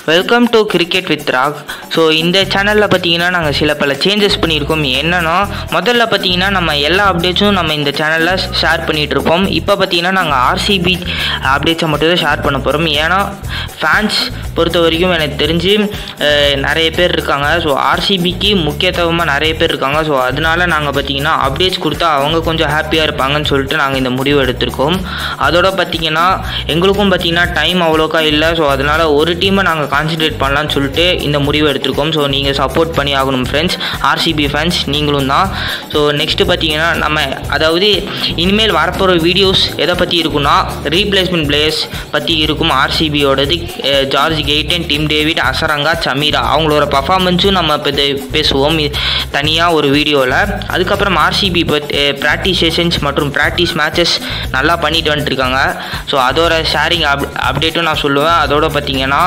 welcome to cricket with Rock so இந்த சேனலில் பார்த்தீங்கன்னா நாங்கள் சில பல சேஞ்சஸ் பண்ணியிருக்கோம் என்னன்னா முதல்ல பார்த்தீங்கன்னா நம்ம எல்லா அப்டேட்ஸும் நம்ம இந்த சேனலில் ஷேர் பண்ணிகிட்டு இருப்போம் இப்போ பார்த்தீங்கன்னா நாங்கள் ஆர்சிபி அப்டேட்ஸை மட்டும் தான் ஷேர் பண்ண போகிறோம் ஏன்னா ஃபேன்ஸ் பொறுத்த வரைக்கும் எனக்கு தெரிஞ்சு அஹ், நிறைய பேர் இருக்காங்க ஸோ ஆர்சிபிக்கு முக்கியத்துவமாக நிறைய பேர் இருக்காங்க ஸோ அதனால நாங்கள் பார்த்தீங்கன்னா அப்டேட்ஸ் கொடுத்தா அவங்க கொஞ்சம் ஹாப்பியாக இருப்பாங்கன்னு சொல்லிட்டு நாங்கள் இந்த முடிவு எடுத்திருக்கோம் அதோட பார்த்தீங்கன்னா எங்களுக்கும் பார்த்தீங்கன்னா டைம் அவ்வளோக்கா இல்லை ஸோ அதனால் ஒரு டீமை நாங்கள் கான்சென்ட்ரேட் பண்ணலாம்னு சொல்லிட்டு இந்த முடிவு எடுத்திருக்கோம் ஸோ நீங்கள் சப்போர்ட் பண்ணி ஆகணும் ஃப்ரெண்ட்ஸ் ஆர்சிபி ஃபேன்ஸ் நீங்களும் தான் ஸோ நெக்ஸ்ட்டு பார்த்தீங்கன்னா நம்ம அதாவது இனிமேல் வரப்போகிற வீடியோஸ் எதை பற்றி இருக்குன்னா ரீப்ளேஸ்மெண்ட் பிளேயர்ஸ் பற்றி இருக்கும் ஆர்சிபியோடது George Garton Tim David Hasaranga Chameera அவங்களோட பர்ஃபார்மன்ஸும் நம்ம இப்போ இது பேசுவோம் தனியாக ஒரு வீடியோவில் அதுக்கப்புறம் ஆர்சிபி இப்போ ப்ராக்டிஸ் செஷன்ஸ் மற்றும் ப்ராக்டிஸ் மேட்சஸ் நல்லா பண்ணிட்டு வந்துட்டுருக்காங்க ஸோ அதோட ஷேரிங் அப் அப்டேட்டும் நான் சொல்லுவேன் அதோட பார்த்தீங்கன்னா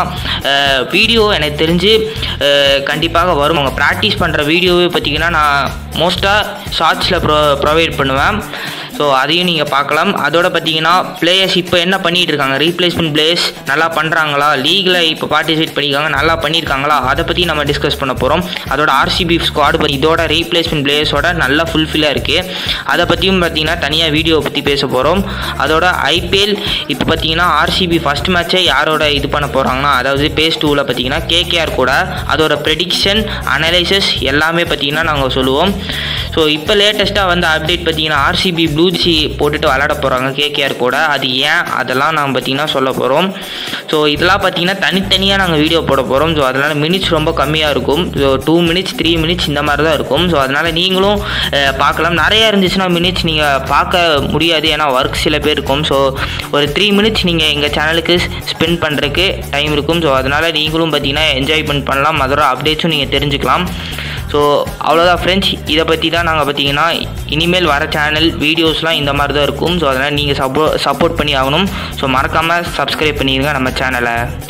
வீடியோ எனக்கு தெரிஞ்சு அஹ், கண்டிப்பாக வரும் அவங்க ப்ராக்டிஸ் பண்ணுற வீடியோவே பார்த்தீங்கன்னா நான் மோஸ்ட்டாக ஷார்ட்ஸில் ப்ரொ ப்ரொவைட் பண்ணுவேன் ஸோ அதையும் நீங்கள் பார்க்கலாம் அதோட பார்த்தீங்கன்னா பிளேயர்ஸ் இப்போ என்ன பண்ணிட்டு இருக்காங்க ரீப்ளேஸ்மெண்ட் பிளேயர்ஸ் நல்லா பண்ணுறாங்களா லீகில் இப்போ பார்ட்டிசிபேட் பண்ணியிருக்காங்க நல்லா பண்ணியிருக்காங்களா அதை பற்றி நம்ம டிஸ்கஸ் பண்ண போகிறோம் அதோட ஆர்சிபி ஸ்குவாட் பற்றி இதோட ரீப்ளேஸ்மெண்ட் பிளேயர்ஸோட நல்லா ஃபுல்ஃபில்லாக இருக்குது அதை பற்றியும் பார்த்தீங்கன்னா தனியாக வீடியோ பற்றி பேச போகிறோம் அதோட ஐபிஎல் இப்போ பார்த்தீங்கன்னா ஆர்சிபி ஃபஸ்ட் மேட்சை யாரோட இது பண்ண போகிறாங்கன்னா அதாவது பேஸ் டூவில் பார்த்தீங்கன்னா கேகேஆர் கூட அதோட ப்ரெடிக்ஷன் அனலைசஸ் எல்லாமே பார்த்தீங்கன்னா நாங்கள் சொல்லுவோம் ஸோ இப்போ லேட்டஸ்ட்டாக வந்து அப்டேட் பார்த்தீங்கன்னா ஆர்சிபி ப்ளூச்சி போட்டுட்டு விளாட போகிறாங்க கேகேஆர் கூட அது ஏன் அதெல்லாம் நாங்கள் பார்த்தீங்கன்னா சொல்ல போகிறோம் ஸோ இதெல்லாம் பார்த்தீங்கன்னா தனித்தனியாக நாங்கள் வீடியோ போட போகிறோம் ஸோ அதனால் மினிட்ஸ் ரொம்ப கம்மியாக இருக்கும் so two minutes three minutes இந்த மாதிரி தான் இருக்கும் ஸோ அதனால் நீங்களும் அஹ், பார்க்கலாம் நிறையா இருந்துச்சுன்னா மினிட்ஸ் நீங்கள் பார்க்க முடியாது ஏன்னா ஒர்க் சில பேர் இருக்கும் ஸோ ஒரு த்ரீ மினிட்ஸ் நீங்கள் எங்கள் சேனலுக்கு ஸ்பெண்ட் பண்ணுறதுக்கு டைம் இருக்கும் ஸோ அதனால் நீங்களும் பார்த்தீங்கன்னா என்ஜாய்மெண்ட் பண்ணலாம் அதோட அப்டேட்ஸும் நீங்கள் தெரிஞ்சுக்கலாம் ஸோ அவ்வளோதான் ஃப்ரெண்ட்ஸ் இதை பற்றி தான் நாங்கள் பார்த்தீங்கன்னா இனிமேல் வர சேனல் வீடியோஸ்லாம் இந்த மாதிரி தான் இருக்கும் ஸோ அதனால் நீங்கள் சப்போ சப்போர்ட் பண்ணி ஆகணும் ஸோ மறக்காமல் சப்ஸ்கிரைப் பண்ணிடுங்க நம்ம சேனலை